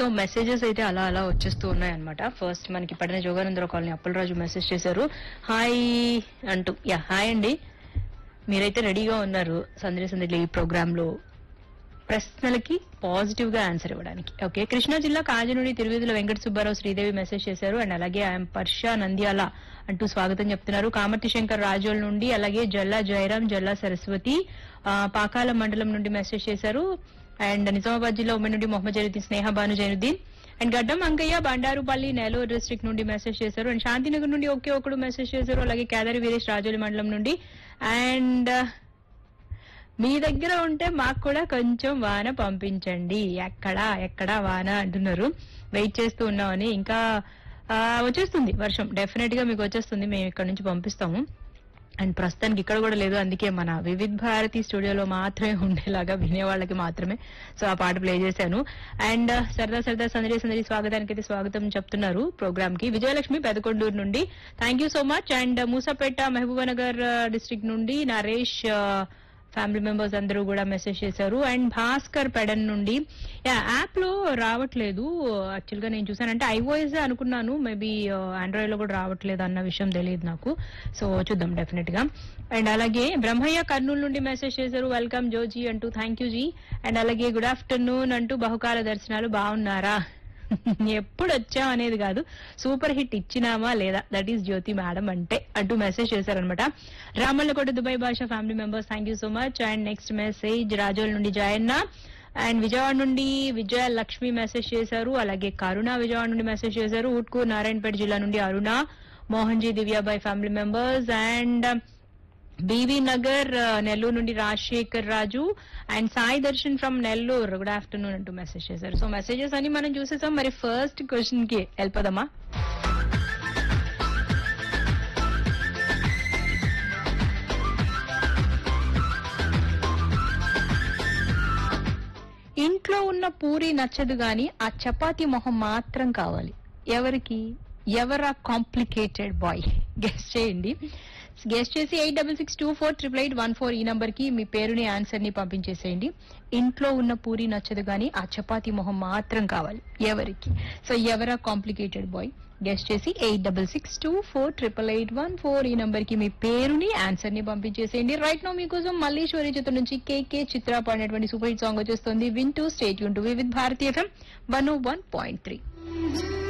so messages అయితే అలా అలా వచ్చేస్తూ ఉన్నాయి అనమాట ఫస్ట్ మనకి పడిన జోగానందరావు కాలనీ అప్పలరాజు మెసేజ్ చేశారు హాయ్ అంటూ యా హాయ్ అండి మీరైతే రెడీగా ఉన్నారు సందడి సందడి ఈ ప్రోగ్రామ్ లో ప్రశ్నలకి పాజిటివ్ గా ఆన్సర్ ఇవ్వడానికి ఓకే కృష్ణా జిల్లా కాజనుడి తిరువిధుల వెంకట సుబ్బారావు శ్రీదేవి మెసేజ్ చేశారు అండ్ అలాగే ఐఎమ్ పర్ష నంద్యాల అంటూ స్వాగతం చెప్తున్నారు కామర్తి శంకర్ రాజోల్ నుండి అలాగే జల్లా జయరాం జల్లా సరస్వతి ఆ, పాకాల మండలం నుండి మెసేజ్ చేశారు అండ్ నిజామాబాద్ జిల్లా ఉమెన్ నుండి మొహమ్మద్ జైనుద్దీన్ స్నేహ బాను జైనుద్దీన్ అండ్ గడ్డం అంకయ్య బండారుపల్లి నెల్లూరు డిస్ట్రిక్ట్ నుండి మెసేజ్ చేశారు అండ్ శాంతినగర్ నుండి ఒకే ఒకడు మెసేజ్ చేశారు అలాగే కేదారి వీరేష్ రాజోలి మండలం నుండి అండ్ మీ దగ్గర ఉంటే మాకు కూడా కొంచెం వాన పంపించండి ఎక్కడా ఎక్కడా వాన అంటున్నారు వెయిట్ చేస్తూ ఉన్నామని ఇంకా ఆ, వచ్చేస్తుంది వర్షం డెఫినెట్ గా మీకు వచ్చేస్తుంది మేము ఇక్కడ నుంచి పంపిస్తాము అండ్ ప్రస్తుతానికి ఇక్కడ కూడా లేదు అందుకే మన వివిధ్ భారతి స్టూడియోలో మాత్రమే ఉండేలాగా వినే వాళ్ళకి మాత్రమే సో ఆ పాట ప్లే చేశాను అండ్ సరదా సరదా సందడి సందడి స్వాగతానికి అయితే స్వాగతం చెప్తున్నారు ప్రోగ్రామ్ కి విజయలక్ష్మి పెదకొండూరు నుండి thank you so much and Musapeta Mahabubnagar district నుండి నరేష్ ఫ్యామిలీ మెంబర్స్ అందరూ కూడా మెసేజ్ చేశారు అండ్ భాస్కర్ పెడన్ నుండి యాప్ లో రావట్లేదు యాక్చువల్ గా నేను చూసానంటే ఐఓఎస్ అనుకున్నాను మేబీ ఆండ్రాయిడ్ లో కూడా రావట్లేదు అన్న విషయం తెలియదు నాకు సో చూద్దాం డెఫినెట్ గా అండ్ అలాగే బ్రహ్మయ్య కర్నూలు నుండి మెసేజ్ చేశారు వెల్కమ్ జోజీ అంటూ థ్యాంక్ యూ జీ అండ్ అలాగే గుడ్ ఆఫ్టర్నూన్ అంటూ బహుకాల దర్శనాలు బాగున్నారా ఎప్పుడు వచ్చాం అనేది కాదు సూపర్ హిట్ ఇచ్చినామా లేదా దట్ ఈస్ జ్యోతి మేడం అంటే అంటూ మెసేజ్ చేశారనమాట Ramallakota Dubai Basha family members thank you so much and next message Rajole నుండి జయన్న అండ్ విజయవాడ నుండి విజయ లక్ష్మి మెసేజ్ చేశారు అలాగే కరుణ విజయవాడ నుండి మెసేజ్ చేశారు ఉట్కూరు నారాయణపేట జిల్లా నుండి Aruna Mohan ji Divyabai family members and BV Nagar ఆ, నెల్లూరు నుండి Rajasekhar Raju and Sai Darshan from Nellore good afternoon అంటూ మెసేజ్ చేశారు సో మెసేజెస్ అన్ని మనం చూసేసాం మరి ఫస్ట్ క్వశ్చన్ కి వెళ్ళిపోదామా ఇంట్లో ఉన్న పూరి నచ్చదు గాని ఆ చపాతీ మొహం మాత్రం కావాలి ఎవరికి ఎవరా కాంప్లికేటెడ్ బాయ్ గెస్ట్ చేయండి గెస్ట్ చేసి eight double six two four triple eight one four ఈ నంబర్ కి మీ పేరుని ఆన్సర్ ని పంపించేసేయండి ఇంట్లో ఉన్న పూరి నచ్చదు గాని ఆ చపాతీ మొహం మాత్రం కావాలి ఎవరికి సో ఎవరా కాంప్లికేటెడ్ బాయ్ గెస్ట్ చేసి eight double six two four triple eight one four ఈ నంబర్ కి మీ పేరుని ఆన్సర్ ని పంపించేసేయండి రైట్ నో మీకోసం మల్లీశ్వరి చిత్రం నుంచి కేకే చిత్ర పాడినటువంటి సూపర్ హిట్ సాంగ్ వచ్చేస్తుంది వింటూ stay tuned to with FM one one point three